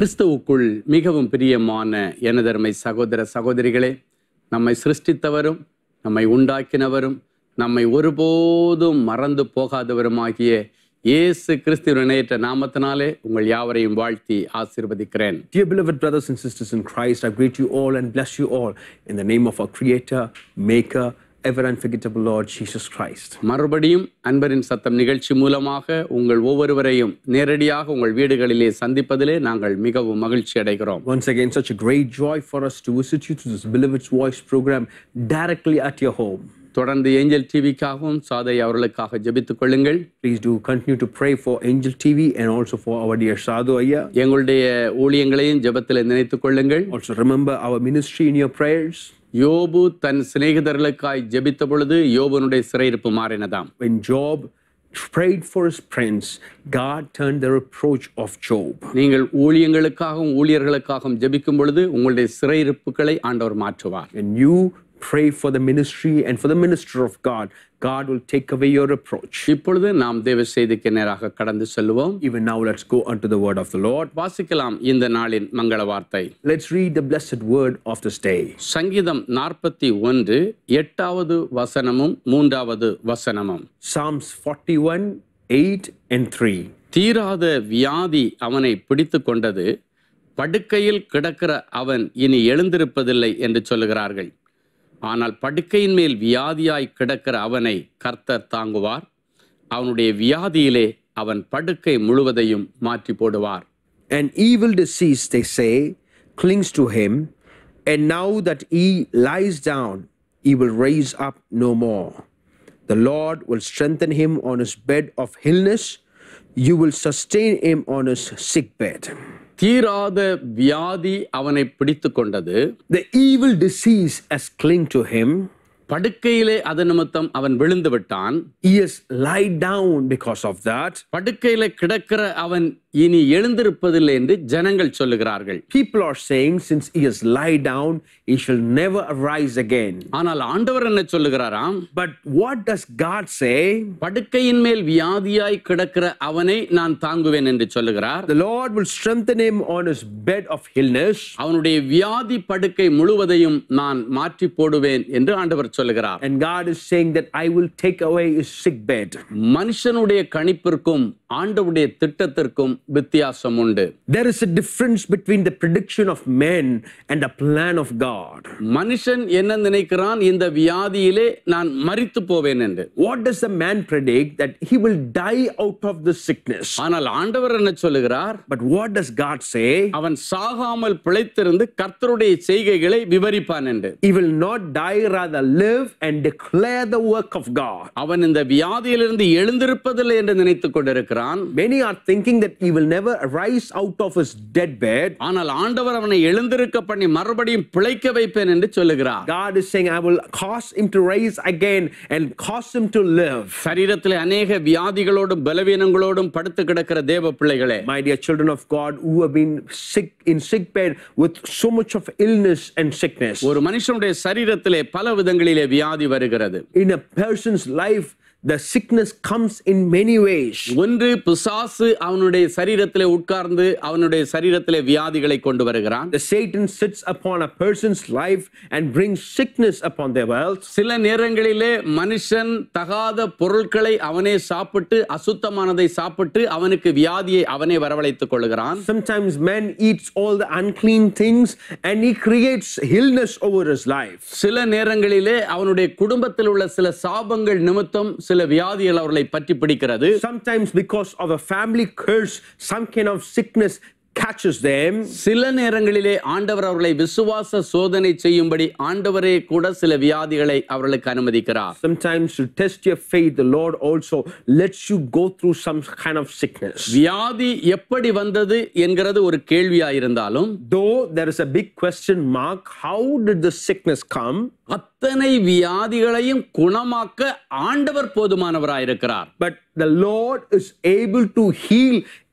கிறிஸ்துவுக்குள் மிகவும் பிரியமான எனதருமை சகோதர சகோதரிகளே நம்மை சிருஷ்டித்தவரும் நம்மை உண்டாக்கினவரும் நம்மை ஒருபோதும் மறந்து போகாதவருமாகிய இயேசு கிறிஸ்துவின் இணையற்ற நாமத்தினாலே உங்கள் யாவரையும் வாழ்த்தி ஆசீர்வதிக்கிறேன் Dear beloved brothers and sisters in Christ, I greet you all and bless you all in the name of our Creator, Maker, ever unforgettable Lord Jesus Christ. மறுபடியும் அன்பரின் சத்தம் நிகழ்ச்சி மூலமாக உங்கள் ஒவ்வொருவரையும் நேரடியாக உங்கள் வீடுகளிலே சந்திப்பதிலே நாங்கள் மிகவும் மகிழ்ச்சி அடைகிறோம் Once again, such a great joy for us to visit you through this Beloved's Voice program directly at your home. தொடர்ந்து ஏஞ்சல் டிவிக்காகவும் சாதை அவர்களுக்காக ஜெபித்துக் கொள்ளுங்கள் Please do continue to pray for Angel TV and also for our dear Sadhu Aya. எங்களுடைய ஊழியங்களையும் ஜெபத்தில் நினைத்துக் கொள்ளுங்கள் Also remember our ministry in your prayers. யோபு தன் சிநேகிதர்களுக்காய் ஜெபித்த பொழுது யோபனுடைய சிறையிருப்பு மாறினதாம் When Job prayed for his friends, God turned the reproach of Job. நீங்கள் ஊழியங்களுக்காகவும் ஊழியர்களுக்காகவும் ஜெபிக்கும் பொழுது உங்களுடைய சிறையிருப்புகளை ஆண்டவர் மாற்றுவார் When you pray for the ministry and for the minister of God, God will take away your reproach. இப்பொழுது நாம் தேவ செய்திக்கு நேராக கடந்து செல்வோம் Even now, let's go unto the word of the Lord. வாசிக்கலாம் இந்த நாளின் மங்கள வார்த்தை Let's read the blessed word of this day. சங்கீதம் நாற்பத்தி ஒன்று எட்டாவது வசனமும் மூன்றாவது வசனமும் Psalms 41, 8 and 3. தீராத வியாதி அவனை பிடித்து கொண்டது படுக்கையில் கிடக்கிற அவன் இனி எழுந்திருப்பதில்லை என்று சொல்லுகிறார்கள் ஆனால் படுக்கையின் மேல் வியாதியாய் கிடக்கிற அவனை கர்த்தர் தாங்குவார் அவனுடைய வியாதியிலே அவன் படுக்கை முழுவதையும் மாற்றி போடுவார் An evil disease, they say, clings to him, and now that he lies down, he will raise up no more. The Lord will strengthen him on his bed of illness. You will sustain him on his sick bed. தீராத வியாதி அவனை பிடித்து கொண்டது The evil disease has clung to him. படுக்கையிலே அது நிமித்தம் அவன் விழுந்து விட்டான் He has lied down because of that. படுக்கையிலே கிடக்கிற அவன் இனி எழுந்திருப்பதில்லை என்று ஜனங்கள் சொல்லுகிறார்கள் People are saying, since he has lied down, he shall never arise again. ஆனால் ஆண்டவர் என்ன சொல்லுகிறாராம் But what does God say? படுக்கையின் மேல் வியாதியாய் கிடக்கிற அவனை நான் தாங்குவேன் என்று சொல்லுகிறார் The Lord will strengthen him on his bed of illness. அவனுடைய வியாதி படுக்கை முழுவதையும் நான் மாற்றி போடுவேன் என்று ஆண்டவர் சொல்லுகிறார் And God is saying that I will take away his sick bed. மனுஷனுடைய கணிப்பிற்கும் ஆண்டவுடைய திட்டத்திற்கும் வித்தியாசம் உண்டு There is a difference between the prediction of men and the plan of God. மனுஷன் என்ன நினைக்கிறான் இந்த வியாதியிலே நான் மரித்து போவேன் என்று What does the man predict? That he will die out of the sickness. ஆனால் ஆண்டவர் என்ன சொல்லுகிறார் But what does God say? அவன் சாகாமல் பிழைத்திருந்து கர்த்தருடைய செய்கைகளை விவரிப்பான் என்று He will not die, rather live and declare the work of God. அவன் இந்த வியாதியிலிருந்து எழுந்திருப்பதில்லை என்று நினைத்துக் கொண்டிருக்கிறான் Many are thinking that he will never arise out of his dead bed. ஆனால் ஆண்டவர் அவனை எழுந்திருக்க பண்ணி மறுபடியும் பிழைக்க வைப்பேன் என்று சொல்லுகிறார் God is saying, I will cause him to rise again and cause him to live. சரீரத்தில் அநேக வியாதிகளோடும் பலவீனங்களோடும் படுத்து கிடக்கிற தேவ பிள்ளைகளே My dear children of God who have been sick in sick bed with so much of illness and sickness. ஒரு மனுஷனுடைய சரீரத்திலே பல விதங்களிலே வியாதி வருகிறது In a person's life, the sickness comes in many ways. ஒன்று பிசாசு அவனுடைய சரீரத்திலே உட்கார்ந்து அவனுடைய சரீரத்திலே வியாதிகளை கொண்டு வருகிறான் The Satan sits upon a person's life and brings sickness upon their wealth. சில நேரங்களிலே மனுஷன் தகாத பொருட்களை அவனே சாப்பிட்டு அசுத்தமானதை சாப்பிட்டு அவனுக்கு வியாதியை அவனே வரவழைத்துக் கொள்கிறான் Sometimes man eats all the unclean things and he creates illness over his life. சில நேரங்களிலே அவனுடைய குடும்பத்தில் உள்ள சில சாபங்கள் நிமித்தம் சில வியாதிகள் அவர்களை பற்றி பிடிக்கிறது Sometimes because of a family curse, some kind of sickness catches them. சில நேரங்களிலே ஆண்டவர் அவர்களை விசுவாச சோதனை செய்யும்படி ஆண்டவரே கூட சில வியாதிகளை அவர்களுக்கு அனுமதிக்கிறார் Sometimes to test your faith, the Lord also lets you go through some kind of sickness. வியாதி எப்படி வந்தது என்கிறது ஒரு கேள்வியாயிருந்தாலும் Though there is a big question mark, how did the sickness come? அத்தனை வியாதிகளையும் குணமாக்க ஆண்டவர் போதுமானவராயிருக்கிறார் But the Lord is able to heal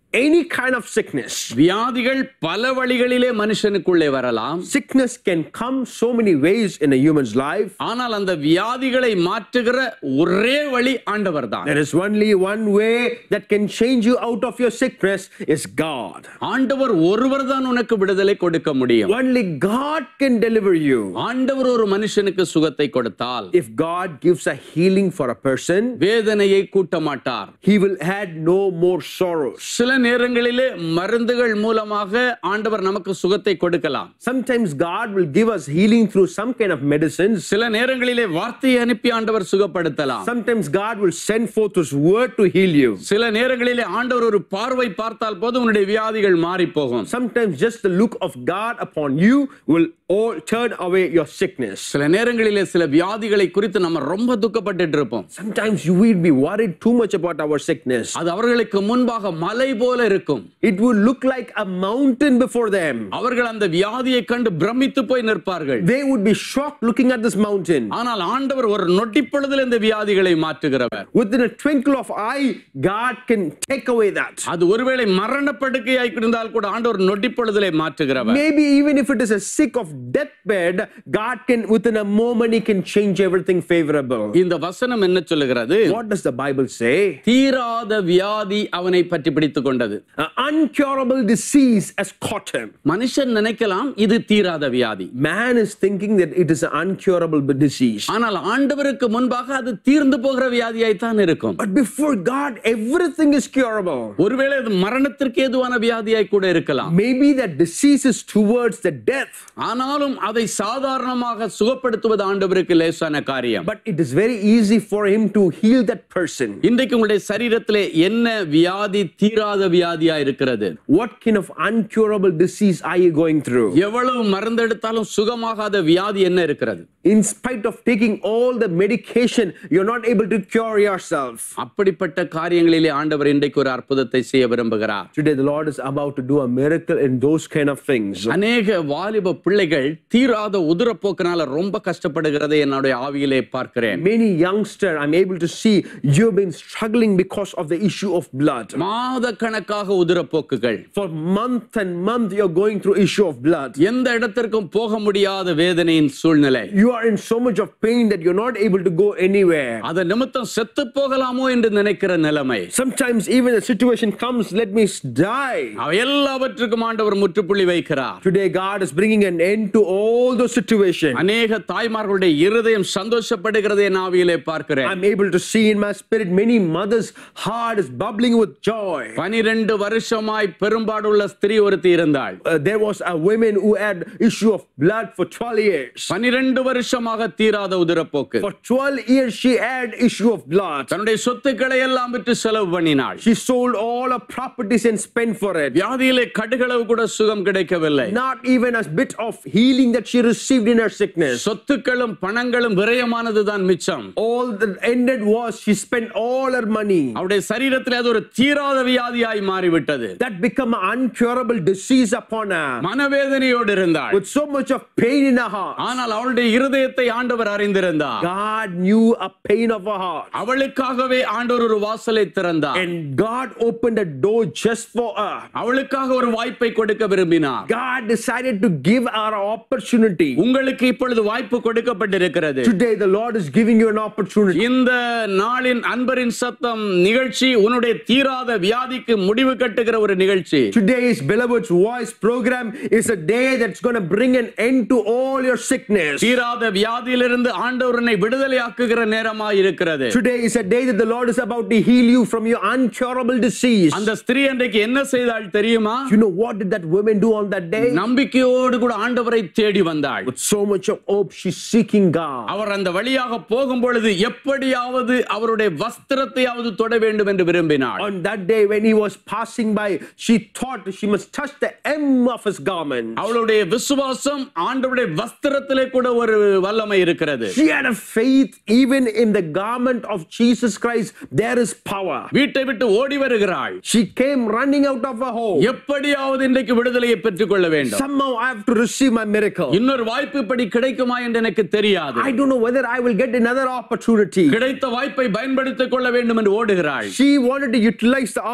any kind of sickness. வியாதிகள் பல வழிகளிலே மனுஷனுக்குள்ளே வரலாம் Sickness can come so many ways in a human's life. ஆனால் அந்த வியாதிகளை மாற்றுகிற ஒரே வழி ஆண்டவர் தான் There is only one way that can change you out of your sickness is God. ஆண்டவர் ஒருவர் தான் உனக்கு விடுதலை கொடுக்க முடியும் Only God can deliver you. ஆண்டவர் ஒரு மனுஷனுக்கு சுகத்தை கொடுத்தால் If God gives a healing for a person, வேதனையை கூட்ட மாட்டார் he will add no more sorrows. சில நேரங்களிலே மருந்துகள் மூலமாக ஆண்டவர் நமக்கு சுகத்தை கொடுக்கலாம் Sometimes God will give us healing through some kind of medicines. சில நேரங்களிலே வார்த்தையை அனுப்பி ஆண்டவர் சுகப்படுத்தலாம் Sometimes God will send forth His word to heal you. சில நேரங்களிலே ஆண்டவர் ஒரு பார்வை பார்த்தால் போது உன்னுடைய வியாதிகள் மாறி போகும் Sometimes just the look of God upon you will all turn away your sickness. சில நேரங்களிலே சில வியாதிகளை குறித்து நம்ம ரொம்ப துக்கப்பட்டுட்டு இருப்போம் Sometimes you will be worried too much about our sickness. அது அவர்களுக்கு முன்பாக மலை போல இருக்கும் It will look like a mountain before them. அவர்கள் அந்த வியாதியை கண்டு பிரமித்து போய் நிற்பார்கள் They would be shocked looking at this mountain. ஆனால் ஆண்டவர் ஒரு நொட்டிப்பொழுதில் இந்த வியாதிகளை மாற்றுகிறவர் Within a twinkle of eye, God can take away that. அது ஒருவேளை மரணப்படுக்கையாய் இருந்தால் கூட ஆண்டவர் நொட்டிப்பொழுதிலே மாற்றுகிறவர் Maybe even if it is a sick of deathbed, God can, within a moment, He can change everything favorable. இந்த வசனம் என்ன சொல்லுகிறது What does the Bible say? தீராத வியாதி அவனை பற்றி பிடித்துக் கொண்டது An uncurable disease has caught him. மனுஷன் நினைக்கலாம் இது தீராத வியாதி Man is thinking that it is an uncurable disease. ஆனால் ஆண்டவருக்கு முன்பாக அது தீர்ந்து போகிற வியாதியாய்த்தான் இருக்கும் But before God, everything is curable. ஒருவேளை அது மரணத்திற்கு ஏதுவான வியாதியாய் கூட இருக்கலாம் Maybe that disease is towards the death, ஆனாலும் அதை சாதாரணமாக சுகப்படுத்துவது ஆண்டவருக்கு லேசான காரியம் but it is very easy for Him to heal that person. இன்றைக்கு உங்களுடைய சரீரத்திலே என்ன வியாதி தீராத வியாதியா இருக்கிறது What kind of uncurable disease are you going through? எவ்வளவு மருந்து எடுத்தாலும் சுகமாகாத வியாதி என்ன இருக்கிறது In spite of taking all the medication, you're not able to cure yourself. அப்படிப்பட்ட காரியங்களிலே ஆண்டவர் இன்றைக்கு ஒரு அற்புதத்தை செய்ய விரும்புகிறார் Today, the Lord is about to do a miracle in those kind of things. அநேக வாலிப பிள்ளைகள் தீராத உதிரப்போக்கினால ரொம்ப கஷ்டப்படுகிறதை என்னுடைய ஆவியிலே பார்க்கிறேன் Many youngster, I'm able to see you've been struggling because of the issue of blood. மாத கணக்காக உதிரப்போக்குகள் For month and month, you're going through issue of blood. எந்த இடத்திற்கும் போக முடியாத வேதனையின் சூழ்நிலை You are in so much of pain that you're not able to go anywhere. அத நிமித்தம் செத்து போகலாமோ என்று நினைக்கிற நிலைமை Sometimes even a situation comes, let me s- die. அவ எல்லாவற்றுக்கும் ஆண்டவர் முற்றுப்புள்ளி வைக்கிறார் Today, God is bringing an end to all those situations. அநேக தாய்மார்களுடைய இருதயம் சந்தோஷப்படுகிறதை என் ஆவியிலே பார்க்கிறேன் I'm able to see in my spirit many mothers' heart is bubbling with joy. பனிரெண்டு வருஷமாய் பெரும்பாடுள்ள ஸ்திரீ ஒருத்தி இருந்தாள் Uh, there was a woman who had issue of blood for 12 years. பனிரெண்டு வருஷமாக தீராத உதிரப்போக்கு For 12 years, she had issue of blood. தன்னுடைய சொத்துக்களை எல்லாம் விட்டு செலவு பண்ணினாள் She sold all her properties and spent for it. வியாதியிலே கடுகளவு கூட சுகம் கிடைக்கவில்லை Not even a bit of healing that she received in her sickness. சொத்துக்களும் பணங்களும் விரயமானதுதான் மிச்சம் All that ended was she spent all her money. அவருடைய சரீரத்தில் அது ஒரு தீராத வியாதியாய் மாறிவிட்டது That become an uncurable disease upon her. மனவேதனையோடு இருந்தாள் With so much of pain in her heart. ஆனால் அவளுடைய இருதயத்தை ஆண்டவர் அறிந்திருந்தார் God knew a pain of her heart. அவளுக்காகவே ஆண்டவர் ஒரு வாசலை திறந்தார் And God opened a door just for her. அவளுக்காக ஒரு வாய்ப்பை கொடுக்க விரும்பினார் God decided to give her an opportunity. உங்களுக்கு இப்பொழுது வாய்ப்பு கொடுக்கப்பட்டிருக்கிறது Today, the Lord is giving you an opportunity. இந்த நாளின் அன்பரின் சத்தம் நிகழ்ச்சி உன்னுடைய தீராத வியாதிக்கு முடிவு கட்டுகிற ஒரு நிகழ்ச்சி Today's Beloved's Voice program is a day that's going to bring an end to all your sickness. தீராத வியாதியிலிருந்து ஆண்டவரனை விடுதலையாக்குகிற நேரமாய் இருக்கிறது Today is a day that the Lord is about to heal you from your uncurable disease. அந்த ஸ்திரீ அன்றைக்கு என்ன செய்தாள் தெரியுமா You know what did that woman do on that day? நம்பிக்கையோடு கூட ஆண்டவரை தேடி வந்தாள் With so much of hope, she's seeking God. அவர் அந்த வழியாக போகும் பொழுது எப்படியாவது அவருடைய வஸ்திரத்தையாவது தொட வேண்டும் என்று விரும்பினாள் On that day, when he was passing by, she thought she must touch the hem of his garment. அவளுடைய விசுவாசம் ஆண்டவருடைய வஸ்திரத்திலே கூட ஒரு வல்லமை இருக்கிறது She had a faith even in the garment of Jesus Christ. There is power. வீட்டை விட்டு ஓடி வருகிறாள் She came running out of her home. எப்படியாவது இன்றைக்கு விடுதலையை பெற்றுக் கொள்ள வேண்டும் Somehow I have to receive my miracle. இன்னொரு வாய்ப்பு இப்படி கிடைக்குமா என்று எனக்கு தெரியாது I don't know whether I will get another opportunity. கிடைத்த வாய்ப்பை பயன்படுத்திக் கொள்ள வேண்டும் என்று ஓடுகிறாள் She wanted to utilize the opportunity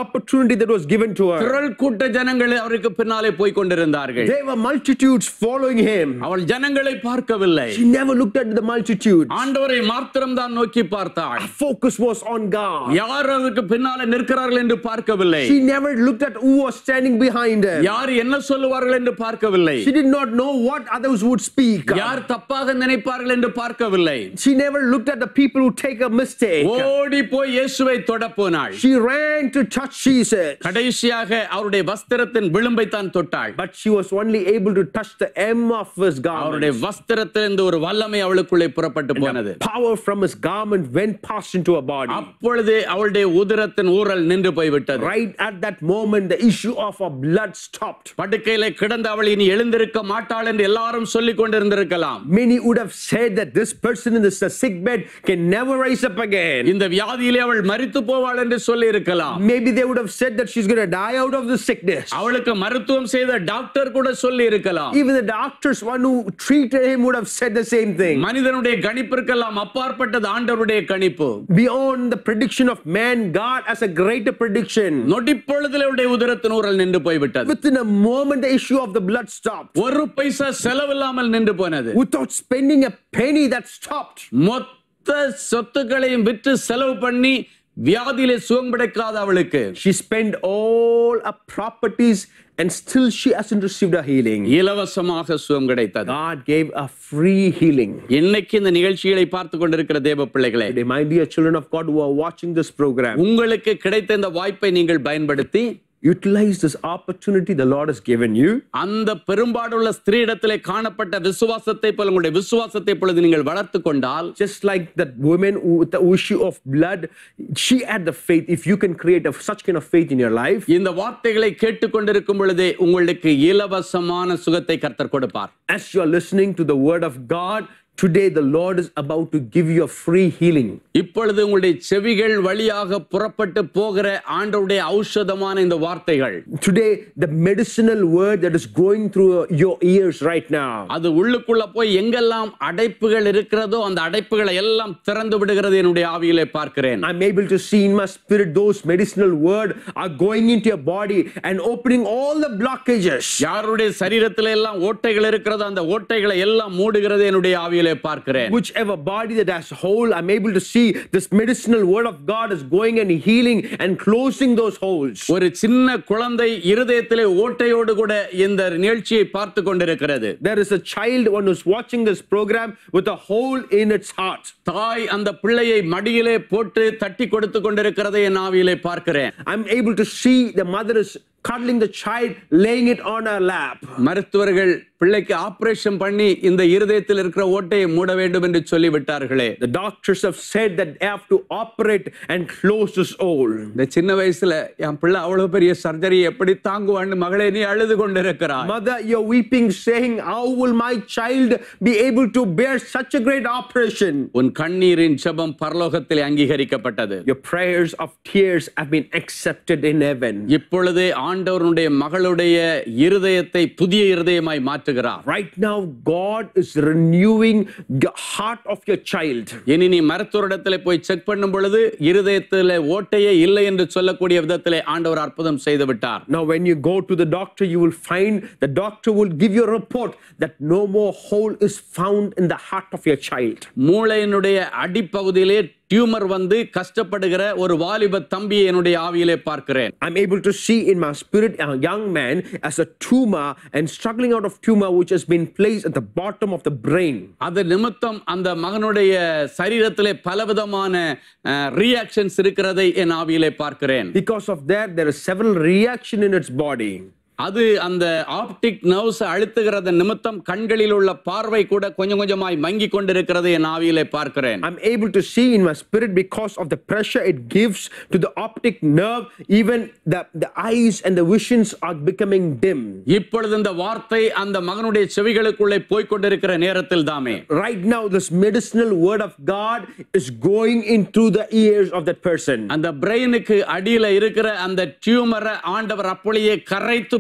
opportunity that was given to her. திரள் கூட்ட ஜனங்கள் அவருக்கு பின்னாலே போய் கொண்டிருந்தார்கள் There were multitudes following him. அவள் ஜனங்களை பார்க்கவில்லை She never looked at the multitude. ஆண்டவரை மாத்திரம் தான் நோக்கி பார்த்தாள் Her focus was on God. யார் அவருக்கு பின்னாலே நிற்கிறார்கள் என்று பார்க்கவில்லை She never looked at who was standing behind him. யார் என்ன சொல்லுவார்கள் என்று பார்க்கவில்லை She did not know what others would speak. யார் தப்பாக நினைப்பார்கள் என்று பார்க்கவில்லை She never looked at the people who take a mistake. ஓடி போய் இயேசுவை தொட போனாள் She ran to touch Jesus. கடைசியாக அவருடைய வஸ்திரத்தின் விளிம்பை தான் தொட்டாள் But she was only able to touch the hem of his அவருடைய garment. வஸ்திரத்திலிருந்து ஒரு வல்லமை அவளுக்குள்ளே புறப்பட்டு போனது Power from his garment went past into her body. அப்பொழுது அவளுடைய உதிரத்தின் ஊரல் நின்று போய்விட்டது Right at that moment, the issue of her blood stopped. படுக்கையில கிடந்த அவள் இனி எழுந்திருக்க மாட்டாள் என்று எல்லாரும் சொல்லிக் கொண்டிருந்திருக்கலாம் Many would have said that this person in this sick bed can never rise up again. இந்த வியாதியிலே அவள் மரித்து போவாள் என்று சொல்லி இருக்கலாம் Maybe they would have said that she's going to die out of the sickness. அவளுக்கு மருத்துவம் செய்த டாக்டர் கூட சொல்லி இருக்கலாம் Even the doctors, one who treated him, would have said the same thing. மனிதனுடைய கணிப்பிற்கெல்லாம் அப்பாற்பட்டது ஆண்டவருடைய கணிப்பு Beyond the prediction of man, God has a greater prediction. நொடிப்பொழுதில் அவருடைய உதிரத்தின் ஊரல் நின்று போய்விட்டது Within a moment, the issue of the blood stopped. ஒரு பைசா செலவில்லாமல் நின்று போனது Without spending a penny, that stopped. மொத்த சொத்துக்களையும் விற்று செலவு பண்ணி வியாதியிலே சுகம் கிடைக்காத அவளுக்கு She spent all her properties and still she hasn't received a healing. இலவசமாக சுகம் கிடைத்தது God gave a free healing. இன்னைக்கு இந்த நிகழ்ச்சிகளை பார்த்து கொண்டிருக்கிற தேவ பிள்ளைகளே They might be a children of God who are watching this program. உங்களுக்கு கிடைத்த இந்த வாய்ப்பை நீங்கள் பயன்படுத்தி Utilize this opportunity the Lord has given you. அந்த பெரும்பாடுள்ள ஸ்திரீயிடத்திலே காணப்பட்ட விசுவாசத்தை போல உங்களுடைய விசுவாசத்தை பொழுது நீங்கள் வளர்த்து கொண்டால் Just like that woman who- with the issue of blood, she had the faith. If you can create a, such kind of faith in your life, இந்த வார்த்தைகளை கேட்டுக்கொண்டிருக்கும் பொழுதே உங்களுக்கு இலவசமான சுகத்தை கர்த்தர் கொடுப்பார் as you are listening to the word of God, today the Lord is about to give you a free healing. இப்பொழுது உங்களுடைய செவிகள் வழியாக புறப்பட்டு போகிற ஆண்டவருடைய ஔஷதமான இந்த வார்த்தைகள் Today, the medicinal word that is going through your ears right now. அது உள்ளுக்குள்ள போய் எங்கெல்லாம் அடைப்புகள் இருக்கிறதோ அந்த அடைப்புகளை எல்லாம் திறந்து விடுகிறது என்னுடைய ஆவியிலே பார்க்கிறேன் I'm able to see in my spirit those medicinal word are going into your body and opening all the blockages. யாருடைய சரீரத்தில எல்லாம் ஓட்டைகள் இருக்கிறதோ அந்த ஓட்டைகளை எல்லாம் மூடுகிறது என்னுடைய ஆவியிலே பார்க்கிறேன் Whichever body that has hole, I'm able to see this medicinal word of God is going and healing and closing those holes. ஒரு சின்ன குழந்தை இருதயத்திலே ஓட்டையோடு கூட இந்த நிகழ்ச்சியை பார்த்து கொண்டிருக்கிறது There is a child one who's watching this program with a hole in its heart. தாய் அந்த பிள்ளையை மடியிலே போட்டு தட்டி கொடுத்து கொண்டிருக்கிறதை என் ஆவியிலே பார்க்கிறேன் I'm able to see the mother is cuddling the child, laying it on her lap. மருத்துவர்கள் பிள்ளைக்கு ஆபரேஷன் பண்ணி இந்த இருதயத்தில் இருக்கிற ஓட்டையை மூட வேண்டும் என்று சொல்லிவிட்டார்களே The doctors have said that they have to operate and close this hole. இந்த சின்ன வயசுல என் பிள்ளை அவ்வளவு பெரிய சர்ஜரி எப்படி தாங்குவான்னு மகளே நீ அழுது கொண்டிருக்கிறாய் Mother, you're weeping, saying, How will my child be able to bear such a great operation? உன் கண்ணீரின் ஜெபம் பரலோகத்தில் அங்கீகரிக்கப்பட்டது Your prayers of tears have been accepted in heaven. இப்பொழுதே ஆண்டவருடைய மகளுடைய இருதயத்தை புதிய இருதயமாய் மாற்றுகிறார் Right now, God is renewing the heart of your child. இனி நீ மருத்துவரிடத்திலே போய் செக் பண்ணும் பொழுது இருதயத்திலே ஓட்டையே இல்லை என்று சொல்லக்கூடிய விதத்திலே ஆண்டவர் அற்புதம் செய்து விட்டார் Now, when you go to the doctor, you will find the doctor will give you a report that no more hole is found in the heart of your child. மூளையினுடைய அடிப்பகுதியிலே டியூமர் வந்து கஷ்டப்படுகிற ஒரு வாலிப தம்பியை என்னுடைய ஆவியிலே பார்க்கிறேன் I'm able to see in my spirit a young man as a tumor and struggling out of tumor which has been placed at the bottom of the brain. அது நிமித்தம் அந்த மகனுடைய சரீரத்திலே பலவிதமான ரியாக்ஷன்ஸ் இருக்கிறதை என் ஆவியிலே பார்க்கிறேன் Because of that, there is several reaction in its body. அது அந்த ஆப்டிக் நர்வ்ஸ் அழுத்துகிறது நிமித்தம் கண்களில் உள்ள பார்வை கூட கொஞ்சம் கொஞ்சமாய் மங்கி கொண்டிருக்கிறது என் ஆவியிலே பார்க்கிறேன் I'm able to see in my spirit because of the pressure it gives to the optic nerve, even the, the eyes and the visions are becoming dim. இப்பொழுது இந்த வார்த்தை அந்த மகனுடைய செவிகளுக்குள்ளே போய்க் கொண்டிருக்கிற நேரத்தில் தாமே Right now, this medicinal word of God is going into the ears of that person. அந்த பிரெயினுக்கு அடியில இருக்கிற அந்த டியூமரை ஆண்டவர் அப்படியே கரைத்து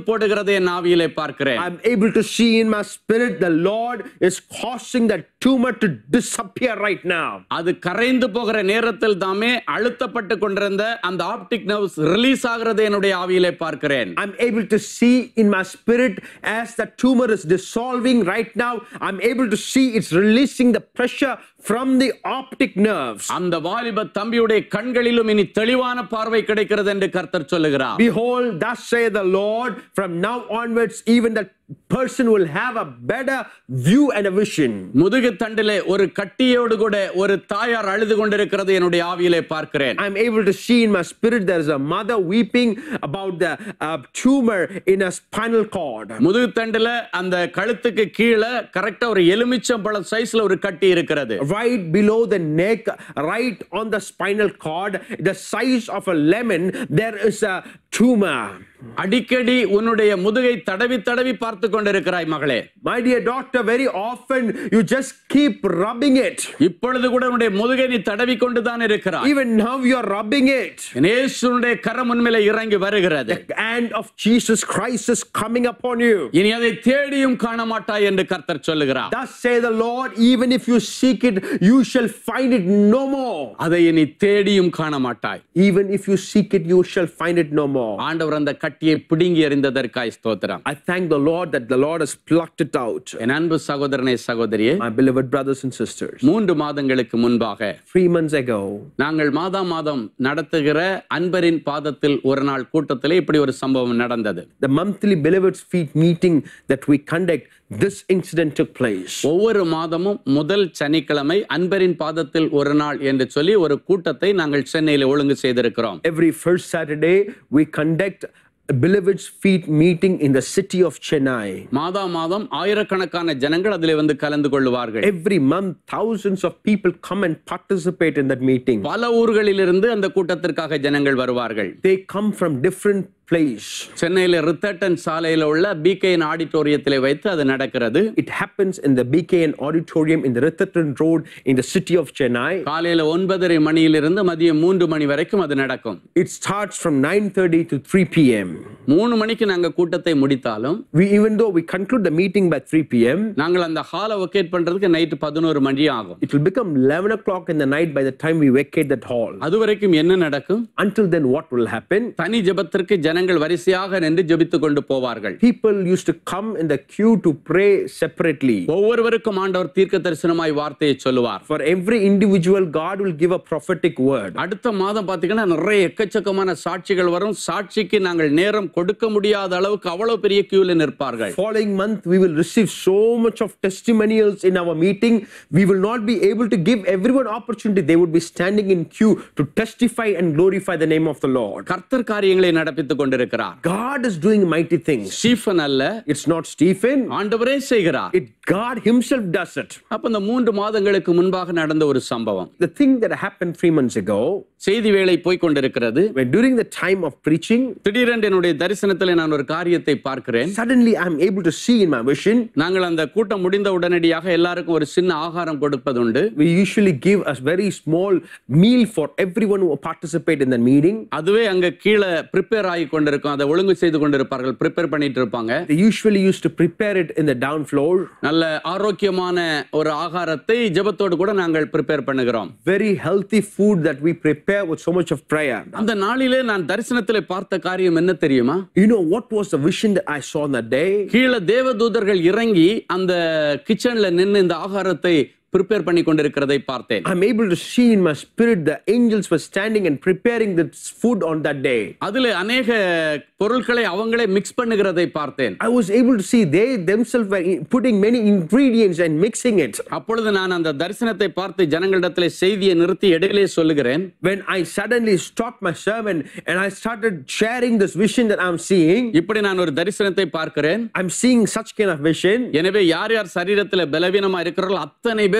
போடுகிறதை என் ஆவியிலே பார்க்கிறேன் I'm able to see in my spirit the Lord is causing that tumor to disappear right now. அது கரைந்து போகிற நேரத்தில் தாமே அழுத்தப்பட்டு கொண்டிருந்த அந்த ஆப்டிக் நர்வ்ஸ் ரிலீஸ் ஆகிறதை என்னுடைய ஆவியிலே பார்க்கிறேன் I'm able to see in my spirit as the tumor is dissolving right now. I'm able to see it's releasing the pressure from the optic nerves. அந்த வாலிப தம்பியுடைய கண்களிலும் இனி தெளிவான பார்வை கிடைக்கிறது என்று கர்த்தர் சொல்லுகிறார் Behold, thus say the Lord, from now onwards, even that person will have a better view and a vision. முதுகு தண்டிலே ஒரு கட்டியோடு கூட ஒரு தாயார் அழுது கொண்டிருக்கிறது என்னுடைய ஆவியிலே பார்க்கிறேன் I'm able to see in my spirit there is a mother weeping about the uh, tumor in a spinal cord. முதுகு தண்டுல அந்த கழுத்துக்கு கீழே கரெக்டா ஒரு எலுமிச்சம் பழ சைஸ்ல ஒரு கட்டி இருக்கிறது Right below the neck, right on the spinal cord, the size of a lemon, there is a tumor. அடிக்கடி உன்னுடைய முதுகை தடவி தடவி பார்த்து கொண்டிருக்கிறாய் மகளே My dear doctor, very often you just keep rubbing it. இப்பொழுது கூட உன்னுடைய முதுகை நீ தடவி கொண்டுதான் இருக்கிறாய் Even now you are rubbing it. இயேசுனுடைய கரம் உண்மையில இறங்கி வருகிறது The hand of Jesus Christ is coming upon you. இனி அதை தேடியும் காண மாட்டாய் என்று கர்த்தர் சொல்லுகிறார் Thus say the Lord, even if you seek it, you shall find it no more. அதை இனி தேடியும் காண மாட்டாய் Even if you seek it, you shall find it no more. ஆண்டவர் அந்த கட்டியை பிடுங்கி எறிந்ததற்காய் ஸ்தோத்திரம் I thank the Lord that the Lord has plucked it out. என் அன்பு சகோதரனே சகோதரியே My beloved brothers and sisters, மூன்று மாதங்களுக்கு முன்பாக three months ago, நாங்கள் மாதா மாதம் நடத்துகிற அன்பரின் பாதத்தில் ஒரு நாள் கூட்டத்திலே இப்படி ஒரு சம்பவம் நடந்தது the monthly Beloveds Feet meeting that we conduct, this incident took place. ஒவ்வொரு மாதமும் முதல் சனிக்கிழமை அன்பரின் பாதத்தில் ஒரு நாள் என்று சொல்லி ஒரு கூட்டத்தை நாங்கள் சென்னையில் ஒழுங்கு செய்திருக்கிறோம் Every first Saturday, we conduct a Beloveds Feet meeting in the city of Chennai. மாதா மாதம் ஆயிரக்கணக்கான ஜனங்கள் அதிலே வந்து கலந்து கொள்வார்கள் Every month, thousands of people come and participate in that meeting. பல ஊர்களிலிருந்து அந்த கூட்டத்திற்காக ஜனங்கள் வருவார்கள் They come from different place. சென்னையில ரித்தட்டன் சாலையில உள்ள பிகேஎன் ஆடிட்டோரியத்திலே வைத்து அது நடக்கிறது It happens in the BKN auditorium in the Rithatran Road in the city of Chennai. காலையில ஒன்பதரை மணியிலிருந்து மதியம் மூன்று மணி வரைக்கும் அது நடக்கும் It starts from 9:30 to 3 p.m. மூணு மணிக்கு நாங்க கூட்டத்தை முடித்தாலும் We even though we conclude the meeting by 3 p.m., நாங்கள் அந்த ஹாலை ஒகேட் பண்றதுக்கு நைட்டு பதினோரு மணி ஆகும் it will become 11 o'clock in the night by the time we vacate that hall. அது வரைக்கும் என்ன நடக்கும் Until then, what will happen? தனி ஜெபத்திற்கு ஜனங்கள் வரிசையாக நின்று ஜெபித்துக் கொண்டு போவார்கள் People used to come in the queue to pray separately. ஒவ்வொருவருக்கும் ஆண்டவர் தீர்க்க தரிசனமாய் வார்த்தையை சொல்லுவார் For every individual, God will give a prophetic word. அடுத்த மாதம் பாத்தீங்கன்னா நிறைய எக்கச்சக்கமான சாட்சிகள் வரும் சாட்சிக்கு நாங்கள் நேரம் கொடுக்க முடியாத அளவுக்கு அவ்வளவு பெரிய கியூல நிற்பார்கள் Following month, we will receive so much of testimonials in our meeting. We will not be able to give everyone opportunity. They would be standing in queue to testify and glorify the name of the Lord. கர்த்தர் காரியங்களை நடப்பித்துக் கொண்டிருக்கிறார் God is doing mighty things. Stephen அல்ல It's not Stephen. ஆண்டவரே செய்கிறார் It God Himself does it. அப்ப இந்த மூன்று மாதங்களுக்கு முன்பாக நடந்த ஒரு சம்பவம் The thing that happened three months ago, செய்தி வேளை போய் கொண்டிருக்கிறது when during the time of preaching, திடீரென்று என்னுடைய தரிசனத்தில் நான் ஒரு காரியத்தை பார்க்கிறேன் suddenly I'm able to see in my vision. நாங்கள் அந்த கூட்டம் முடிந்த உடனடியாக எல்லாருக்கும் ஒரு சின்ன ஆகாரம் கொடுப்பதுண்டு We usually give a very small meal for everyone who participate in the meeting. அதுவே அங்க கீழே ப்ரிப்பேர் ஆகி கொண்டிருக்கும் அதை ஒழுங்கு செய்து கொண்டிருப்பார்கள் ப்ரிப்பேர் பண்ணிட்டு இருப்பாங்க They usually used to prepare it in the down floor. நல்ல ஆரோக்கியமான ஒரு ஆகாரத்தை ஜெபத்தோடு கூட நாங்கள் ப்ரிப்பேர் பண்ணுகிறோம் Very healthy food that we prepare with so much of prayer. அந்த நாளிலே நான் தரிசனத்திலே பார்த்த காரியம் என்ன தெரியுமா You know what was the vision that I saw on that day? கீழே தேவதூதர்கள் இறங்கி அந்த கிச்சன்ல நின்று இந்த ஆகாரத்தை ப்ரிப்பேர் பண்ணி கொண்டிருக்கிறதை பார்த்தேன் I'm able to see in my spirit the angels were standing and preparing this food on that day. அதுல அநேக பொருட்களை அவங்களே மிக்ஸ் பண்ணுகிறதை பார்த்தேன் I was able to see they themselves were in- putting many ingredients and mixing it. அப்பொழுது நான் அந்த தரிசனத்தை பார்த்து ஜனங்களிடத்திலே செய்தியை நிறுத்தி இடையிலே சொல்லுகிறேன் When I suddenly stopped my sermon and I started sharing this vision that I'm seeing, இப்படி நான் ஒரு தரிசனத்தை பார்க்கிறேன் I'm seeing such kind of vision. எனவே யார் யார் சரீரத்தில் பலவீனமா இருக்கிறார்களோ அத்தனை பேர்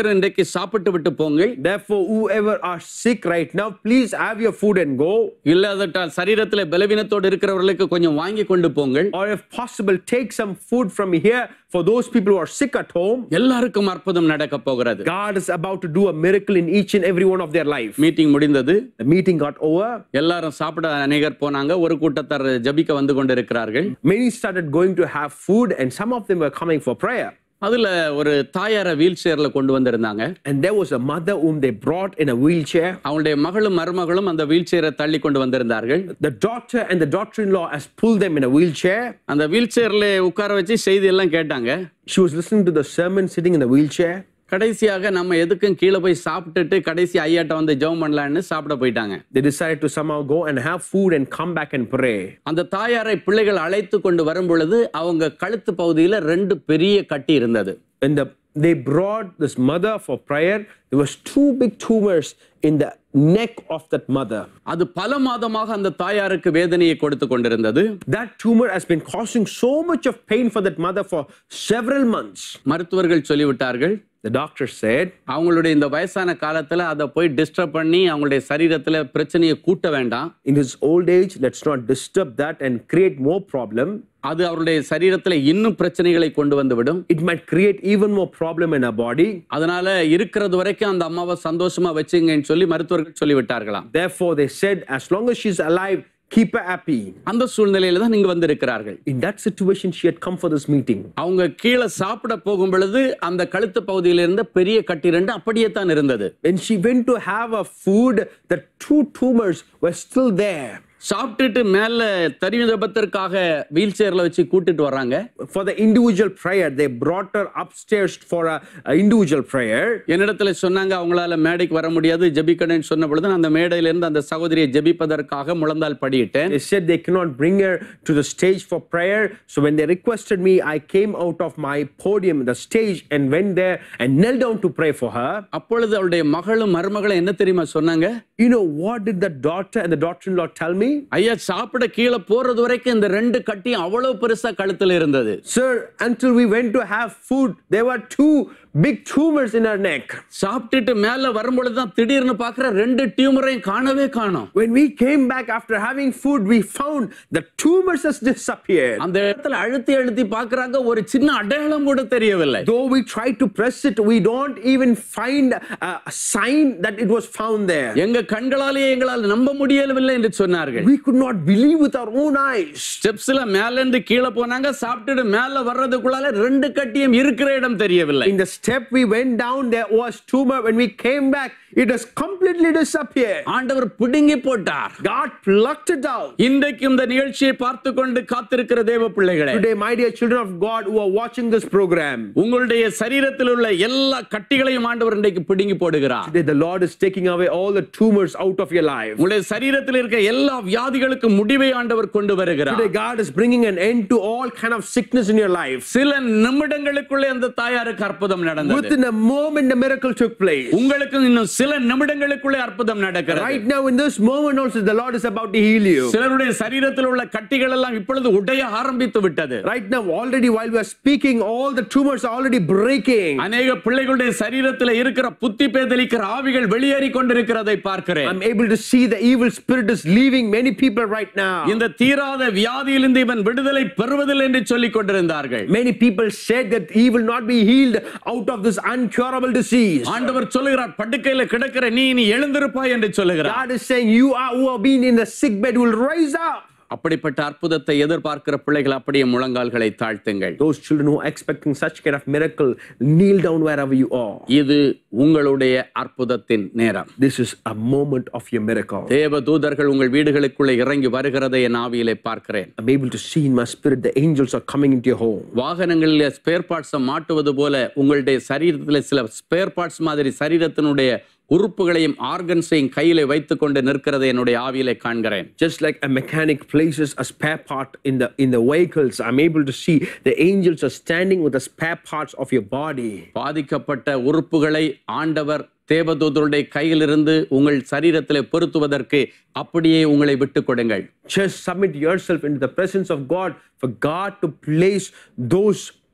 பேரும் இன்றைக்கு சாப்பிட்டு விட்டு போங்கள் Therefore, whoever are sick right now, please have your food and go. இல்லாதட்டால் சரீரத்துல பலவீனத்தோடு இருக்கிறவர்களுக்கு கொஞ்சம் வாங்கி கொண்டு போங்கள் Or if possible, take some food from here for those people who are sick at home. எல்லாருக்கும் அற்புதம் நடக்க போகிறது God is about to do a miracle in each and every one of their life. Meeting முடிந்தது The meeting got over. எல்லாரும் சாப்பிட அநேகர் போனாங்க ஒரு கூட்டத்தார் ஜபிக்க வந்து கொண்டிருக்கிறார்கள் Many started going to have food, and some of them were coming for prayer. அதுல ஒரு தாயார வீல் சேர்ல கொண்டு வந்திருந்தாங்க And there was a mother whom they brought in a wheelchair. அவங்களுடைய மகளும் மருமகளும் அந்த வீல் சேரை தள்ளி கொண்டு வந்திருந்தார்கள் The daughter and the daughter in law has pulled them in a wheelchair. அந்த வீல் சேர்ல உட்கார வச்சு செய்தி எல்லாம் கேட்டாங்க She was listening to the sermon sitting in the wheelchair. கடைசியாக நம்ம எதுக்கும் கீழே போய் சாப்பிட்டுட்டு கடைசி ஐயாட்ட வந்து ஜெபம் பண்ணலான்னு சாப்பிட போயிட்டாங்க They decided to somehow go and have food and come back and pray. அந்த தாயாரை பிள்ளைகள் அழைத்து கொண்டு வரும் பொழுது அவங்க கழுத்து பகுதியில ரெண்டு பெரிய கட்டி இருந்தது And the, they brought this mother for prayer. There was two big tumors in the neck of that mother. அது பல மாதமாக அந்த தாயாருக்கு வேதனையை கொடுத்து கொண்டிருந்தது That tumor has been causing so much of pain for that mother for several months. மருத்துவர்கள் சொல்லிவிட்டார்கள் The doctor said, அவங்களுடைய இந்த வயசான காலத்துல அதை போய் டிஸ்டர்ப் பண்ணி அவங்களுடைய சரீரத்துல பிரச்சனையை கூட்ட வேண்டாம் in his old age, let's not disturb that and create more problem. அது அவருடைய சரீரத்துல இன்னும் பிரச்சனைகளை கொண்டு வந்து விடும் It might create even more problem in our body. அதனால இருக்கிறது வரைக்கும் அந்த அம்மாவை சந்தோஷமா வச்சுங்கன்னு சொல்லி மருத்துவர்கள் சொல்லிவிட்டார்களாம் Therefore, they said, as long as she's alive, keep her happy. அந்த சூழ்நிலையில தான் நீங்க வந்திருக்கிறார்கள் In that situation, she had come for this meeting. அவங்க கீழே சாப்பிட போகும் பொழுது அந்த கழுத்து பகுதியில இருந்த பெரிய கட்டி ரெண்டு அப்படியே தான் இருந்தது When she went to have her food, the two tumors were still there. சாப்பிட்டுட்டு மேல தறி ஜபத்திற்காக வீல் சேர்ல வச்சு கூட்டிட்டு வர்றாங்க For the individual prayer, they brought her upstairs for a, a individual prayer. என்னிடத்துல சொன்னாங்க அவங்களால மேடைக்கு வர முடியாது ஜெபிக்கணும்னு சொன்ன பொழுது நான் அந்த மேடையில இருந்து அந்த சகோதரியை ஜெபிப்பதற்காக முழந்தால் படியிட்டேன் They said they cannot bring her to the stage for prayer. So when they requested me, I came out of my podium, the stage, and went there and knelt down to pray for her. அப்பொழுது அவளுடைய மகளும் மருமகளும் என்ன தெரியுமா சொன்னாங்க You know what did the daughter and the daughter-in-law tell me? ஐயா சாப்பிட கீழே போறது வரைக்கும் இந்த ரெண்டு கட்டியும் அவ்வளவு பெருசா கழுத்துல இருந்தது Sir, until we went to have food, there were two big tumors in her neck. சாப்பிட்டுட்டு மேல வரும்பொழுது தான் திடீர்னு பாக்குற ரெண்டு டியூமரையும் காணவே காணோம் When we came back after having food, we found the tumors has disappeared. அந்த இடத்துல அழுத்தி அழுத்தி பாக்குறாங்க ஒரு சின்ன அடையாளம் கூட தெரியவில்லை Though we tried to press it, we don't even find a a sign that it was found there. எங்க கண்களாலேயே எங்களால் நம்ப முடியவில்லை என்று சொன்னார்கள் We could not believe with our own eyes. ஸ்டெப்ஸ்ல மேல இருந்து கீழே போனாங்க சாப்பிட்டுட்டு மேல வர்றதுக்குள்ளால ரெண்டு கட்டியும் இருக்கிற இடம் தெரியவில்லை In the step we went down, there was tumor. When we came back, it has completely disappeared. ஆண்டவர் பிடுங்கி போட்டார் God plucked it out. இன்றைக்கு இந்த நிகழ்ச்சியை பார்த்து கொண்டு காத்திருக்கிற தேவ பிள்ளைகளே Today, my dear children of God who are watching this program, உங்களுடைய சரீரத்தில் உள்ள எல்லா கட்டிகளையும் ஆண்டவர் இன்றைக்கு பிடுங்கி போடுகிறார் today the Lord is taking away all the tumors out of your life. உங்களுடைய சரீரத்தில் இருக்க எல்லா வியாதிகளுக்கும் முடிவை ஆண்டவர் கொண்டு வருகிறார் Today, God is bringing an end to all kind of sickness in your life. சில நிமிடங்களுக்குள்ளே அந்த தாயாருக்கு அற்புதம் நடந்தது Within a moment, the miracle took place. உங்களுக்கு இன்னும் சில நிமிடங்களுக்குள்ளே அற்புதம் நடக்கிறது Right now, in this moment, also, the Lord is about to heal you. சிலருடைய சரீரத்தில் உள்ள கட்டிகள் எல்லாம் இப்பொழுது உடைய ஆரம்பித்து விட்டது Right now, already while we are speaking, all the tumors are already breaking. அநேக பிள்ளைகளுடைய சரீரத்தில் இருக்கிற புத்தி பேதலிக்கிற ஆவிகள் வெளியேறி கொண்டிருக்கிறதை பார்க்கிறேன் I'm able to see the evil spirit is leaving many people right now. இந்த தீராத வியாதியிலிருந்து இவன் விடுதலை பெறுவதில்லை என்று சொல்லிக் கொண்டிருந்தார்கள் Many people said that he will not be healed out of this uncurable disease. ஆண்டவர் சொல்லுகிறார் படுக்கையில கிடக்கிற நீ நீ எழுந்திருப்பாய் என்று சொல்லுகிறார் God is saying, You are who have been in the sick bed will rise up. அப்படிப்பட்ட அற்புதத்தை எதிர்பார்க்கிற பிள்ளைகள் அப்படியே முழங்கால்களை தாழ்த்துங்கள் Those children who are expecting such kind of miracle, kneel down wherever you are. இது உங்களுடைய அற்புதத்தின் நேரம் This is a moment of your miracle. தேவ தூதர்கள் உங்கள் வீடுகளுக்குள்ளே இறங்கி வருகிறதை என் ஆவியிலே பார்க்கிறேன் I'm able to see in my spirit the angels are coming into your home. வாகனங்களில் ஸ்பேர் பார்ட்ஸை மாட்டுவது போல உங்களுடைய சரீரத்தில் சில ஸ்பேர் பார்ட்ஸ் மாதிரி சரீரத்தினுடைய உறுப்புகளையும் ஆர்கன்ஸையும் கையிலே வைத்துக்கொண்டு நிற்கிறதை என்னுடைய ஆவியிலே காண்கிறேன் Just like a mechanic places a spare part in the in the vehicles, I'm able to see the angels are standing with the spare parts of your body. பாதிக்கப்பட்ட உறுப்புகளை ஆண்டவர் தேவதூதருடைய கையிலிருந்து உங்கள் சரீரத்திலே பொருத்துவதற்கு அப்படியே உங்களை விட்டுக் கொடுங்கள் Just submit yourself into the presence of God for God to place those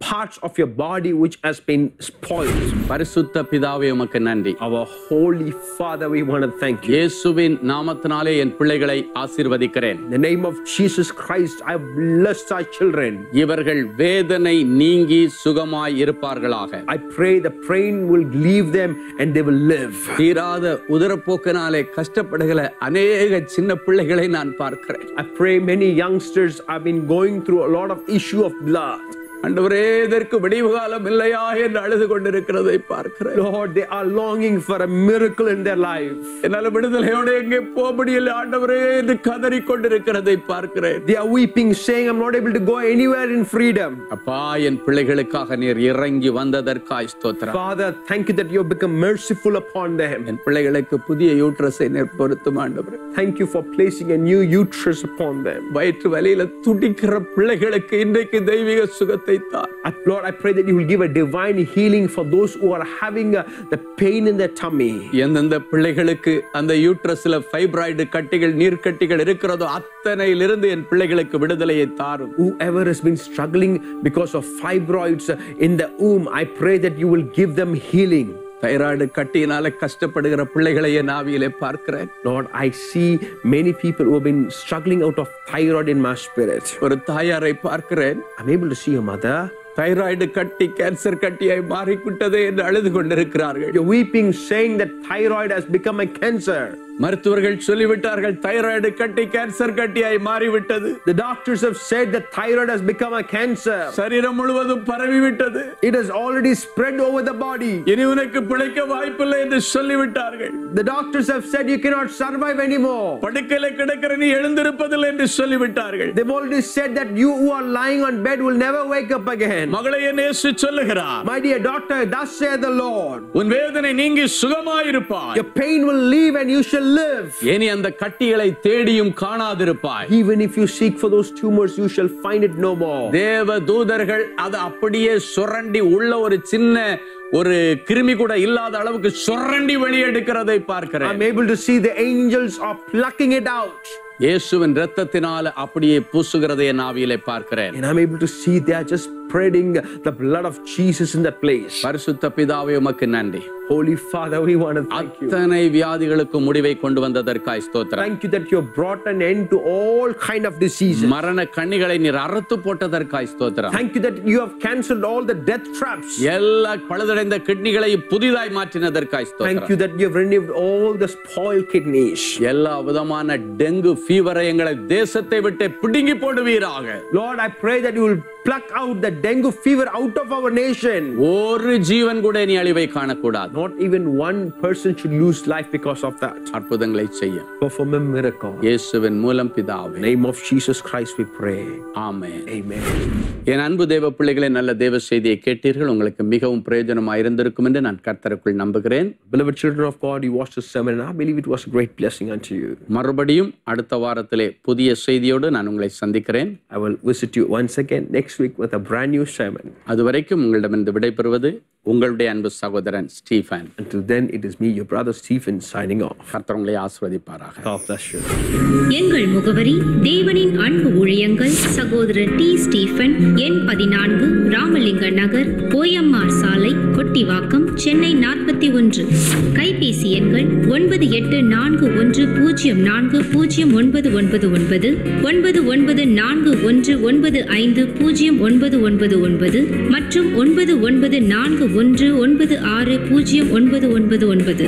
parts of your body which has been spoiled. பரிசுத்த பிதாவே உமக்கு நன்றி Our Holy Father, we want to thank you. இயேசுவின் நாமத்தினாலே என் பிள்ளைகளை ஆசீர்வதிக்கிறேன் In the name of Jesus Christ, I bless our children. இவர்கள் வேதனை நீங்கி சுகமாய் இருப்பார்களாக I pray the pain will leave them and they will live. தீராத உதரப்போக்கினாலே கஷ்டப்படுகிற அநேக சின்ன பிள்ளைகளை நான் பார்க்கிறேன் I pray many youngsters have been going through a lot of issue of blood. அண்டவரே இதற்கு விடிவு காலம் இல்லையா என்று அழுது கொண்டிருக்கிறதை பார்க்கிறேன் Lord, they are longing for a miracle in their life. என்னால விடுதலையோடு எங்கே போக முடியல ஆண்டவரே என்று கதறி கொண்டிருக்கிறதை பார்க்கிறேன் They are weeping, saying, I'm not able to go anywhere in freedom. அப்பா என் பிள்ளைகளுக்காக நீர் இறங்கி வந்ததற்காய் ஸ்தோத்திரம் Father, thank you that you have become merciful upon them. என் பிள்ளைகளுக்கு புதிய யூட்ரஸை நீர் பொருத்தும் ஆண்டவரே Thank you for placing a new uterus upon them. வயிற்று வலியில துடிக்கிற பிள்ளைகளுக்கு இன்றைக்கு தெய்வீக சுகத்தை தார் I- Lord, I pray that you will give a divine healing for those who are having uh, the pain in their tummy. எந்தெந்த பிள்ளைகளுக்கு அந்த யூட்ரஸ்ல ஃபைப்ராய்டு கட்டிகள் நீர்க்கட்டிகள் இருக்கிறதோ அத்தனையிலிருந்து என் பிள்ளைகளுக்கு விடுதலையை தாரும் Whoever has been struggling because of fibroids uh, in the womb, I pray that you will give them healing. Thyroid கட்டியினால கஷ்டப்படுகிற பிள்ளைகளை என் ஆவியிலே பார்க்கிறேன் Lord, I see many people who have been struggling out of thyroid in my spirit. ஒரு தாயாரை பார்க்கிறேன் I'm able to see your mother. Thyroid கட்டி கேன்சர் கட்டியாய் மாறிவிட்டதே என்று அழுது கொண்டிருக்கிறார்கள் You're weeping, saying that thyroid has become a cancer. மருத்துவர்கள் சொல்லிவிட்டார்கள் தைராய்டு கட்டி கேன்சர் கட்டியாய் மாறிவிட்டது The doctors have said that thyroid has become a cancer. சரீரம் முழுவதும் பரவிவிட்டது It has already spread over the body. இனி உனக்கு பிழைக்க வாய்ப்பில்லை என்று சொல்லிவிட்டார்கள் The doctors have said you cannot survive anymore. படுக்கையில கிடக்கிற நீ எழுந்திருப்பதில்லை என்று சொல்லிவிட்டார்கள் They've already said that you who are lying on bed will never wake up again. மகளை நேசு சொல்லுகிறார் My dear doctor, thus saith the Lord, உன் வேதனை நீங்கி சுகமாயிருப்பாய் your pain will leave and you shall live. இனி அந்த கட்டிகளை தேடியும் காணாதிருப்பாய் Even if you seek for those tumors, you shall find it no more. தேவ தூதர்கள் அது அப்படியே சுரண்டி உள்ள ஒரு சின்ன ஒரு கிருமி கூட இல்லாத அளவுக்கு சுரண்டி வெளியெடுக்கிறதை பார்க்கிறேன் I'm able to see the angels are plucking it out. இயேசுவின் ரத்தத்தினால அப்படியே பூசுகிறதை என் ஆவியிலே பார்க்கிறேன் And I'm able to see they are just spreading the blood of Jesus in that place. பரிசுத்த பிதாவே உமக்கு நன்றி Holy Father, we want to thank you. அத்தனை வியாதிகளுக்கு முடிவை கொண்டு வந்ததற்காய் ஸ்தோத்திரம் Thank you that you have brought an end to all kind of diseases. மரண கண்ணிகளை நீர் அறுத்து போட்டதற்காய் ஸ்தோத்திரம் Thank you that you have cancelled all the death traps. எல்லா பழுதடைந்த கிட்னிகளை புதிதாய் மாற்றினதற்காய் Thank ஸ்தோத்திரம் you that you have renewed all the spoiled kidneys. எல்லா விதமான டெங்கு ஃபீவரை எங்களை தேசத்தை விட்டு பிடுங்கி போடுவீராக Lord, I pray that you will pluck out the dengue fever out of our nation. ஒரு ஜீவன் கூட நீ அழிவை காணக்கூடாது Not even one person should lose life because of that. அற்புதங்களை செய்ய Perform a miracle. In இயேசுவின் மூலம் பிதாவே the name of Jesus Christ, we pray. Amen Amen. என் அன்பு தேவ பிள்ளைகளே நல்ல தேவ செய்தியை கேட்டீர்கள் உங்களுக்கு மிகவும் பிரயோஜனமாக இருந்திருக்கும் என்று நான் கர்த்தருக்குள் நம்புகிறேன் Beloved children of God, you watched this sermon, and I believe it was a great blessing unto you. மறுபடியும் அடுத்த வாரத்திலே புதிய செய்தியோடு நான் உங்களை சந்திக்கிறேன் I will visit you once again next week with a brand new sermon. அதுவரைக்கும் உங்களிடமிருந்து விடைபெறுவது உங்களுடைய அன்பு சகோதரன் Stephen Until then, it is me, your brother Stephen, signing off. கர்த்தர் உங்களை ஆசிர்வதிப்பாராக God bless you. எங்கள் முகவரி தேவனின் அன்பு ஊழியங்கள் சகோதரர் டி ஸ்டீஃபன் எண் பதினான்கு ராமலிங்க நகர் ஓஎம்ஆர் சாலை கொட்டிவாக்கம் சென்னை நாற்பத்தி ஒன்று கைபேசி எண்கள் ஒன்பது எட்டு நான்கு ஒன்று பூஜ்ஜியம் நான்கு பூஜ்ஜியம் ஒன்பது ஒன்பது ஒன்பது ஒன்பது ஒன்பது நான்கு ஒன்று ஒன்பது ஐந்து பூஜ்ஜியம் ஒன்பது ஒன்பது ஒன்பது மற்றும் ஒன்பது ஒன்பது நான்கு ஒன்று ஒன்பது ஆறு பூஜ்ஜியம் ஒன்பது ஒன்பது ஒன்பது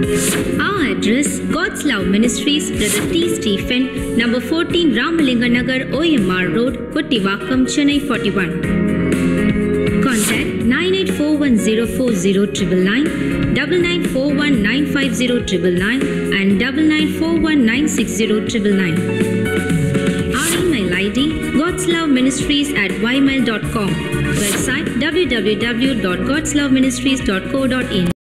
Our address God's Love Ministries, Brother T. Stephen, number 14 Ramalinga Nagar, OMR Road, Kottivakam, Chennai 41. Contact 9841040999, 9941950999 and 9941960999. Our email ID God's Love Ministries at ymail.com. Website www.godsloveministries.co.in.